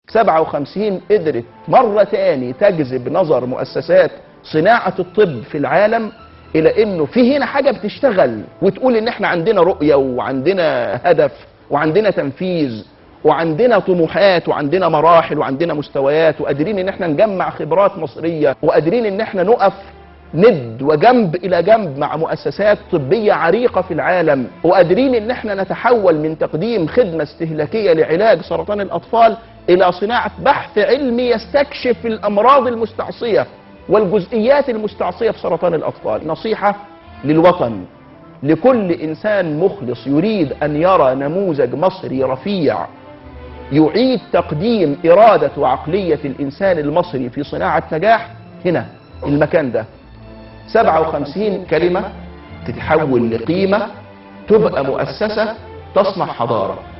57 قدرت مرة تاني تجذب نظر مؤسسات صناعة الطب في العالم إلى إنه في هنا حاجة بتشتغل وتقول إن إحنا عندنا رؤية وعندنا هدف وعندنا تنفيذ وعندنا طموحات وعندنا مراحل وعندنا مستويات وقادرين إن إحنا نجمع خبرات مصرية وقادرين إن إحنا نقف ند وجنب الى جنب مع مؤسسات طبيه عريقه في العالم وقادرين ان احنا نتحول من تقديم خدمه استهلاكيه لعلاج سرطان الاطفال الى صناعه بحث علمي يستكشف الامراض المستعصيه والجزئيات المستعصيه في سرطان الاطفال نصيحه للوطن لكل انسان مخلص يريد ان يرى نموذج مصري رفيع يعيد تقديم اراده وعقليه الانسان المصري في صناعه نجاح هنا المكان ده 57 كلمة تتحول لقيمة تبقى مؤسسة تصنع حضارة